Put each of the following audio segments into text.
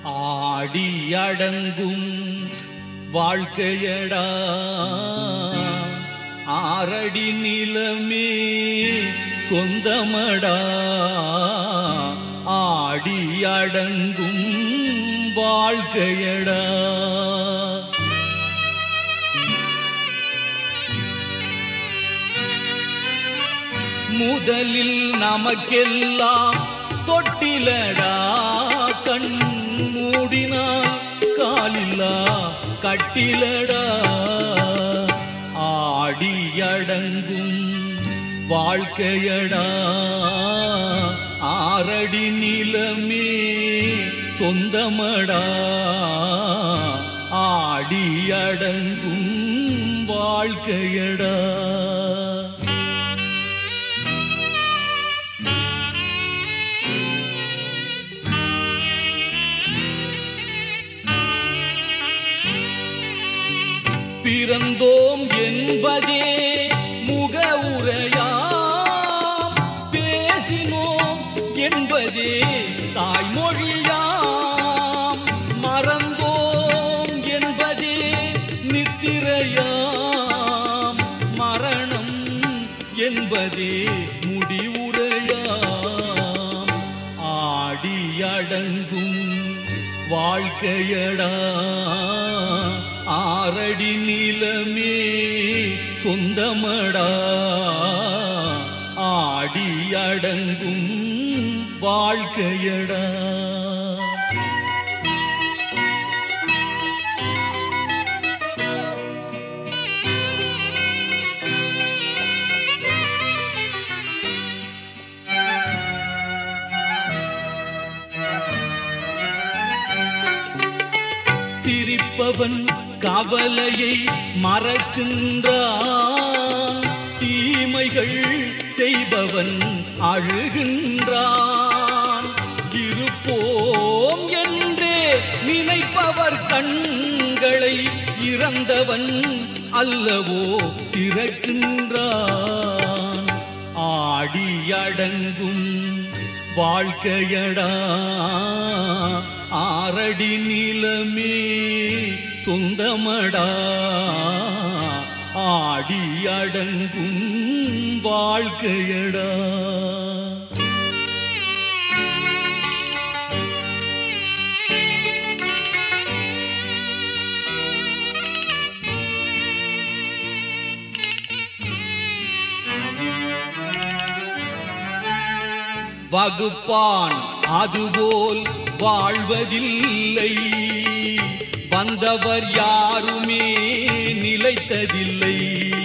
ஆடி அடங்கும் வாழ்க்கையடா ஆரடி நிலமே சொந்தமடா ஆடி அடங்கும் வாழ்க்கையடா முதலில் நமக்கெல்லாம் தொட்டிலடா கண் மூடினால் காலில்லா கட்டிலடா ஆடி அடங்கும் வாழ்க்கையடா ஆரடி நிலமே சொந்தமடா ஆடி அடங்கும் வாழ்க்கையடா பிறந்தோம் என்பதே முக உரையாம் பேசினோம் என்பதே தாய்மொழியாம் மறந்தோம் என்பதே நித்திரையாம் மரணம் என்பதே முடிவுரையாம் ஆடி அடங்கும் வாழ்க்கையடா ஆரடி நிலமே சொந்தமடா ஆடி அடங்கும் வாழ்க்கையடா சிரிப்பவன் கவலையை மறக்கின்றான் தீமைகள் செய்பவன் அழுகின்றான் இருப்போம் என்றே நினைப்பவர் கண்களை இறந்தவன் அல்லவோ திறக்கின்றான் ஆடி அடங்கும் வாழ்க்கையடா ஆரடி நிலமே சொந்தமடா ஆடி அடங்கும் வாழ்க்கையடா வகுப்பான் அதுபோல் வாழ்வதில்லை வந்தவர் யாருமே நிலைத்ததில்லை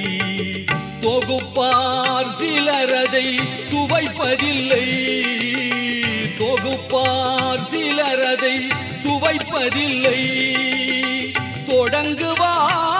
தொகுப்பார் சிலரதை சுவைப்பதில்லை தொகுப்பார் சிலரதை சுவைப்பதில்லை தொடங்குவார்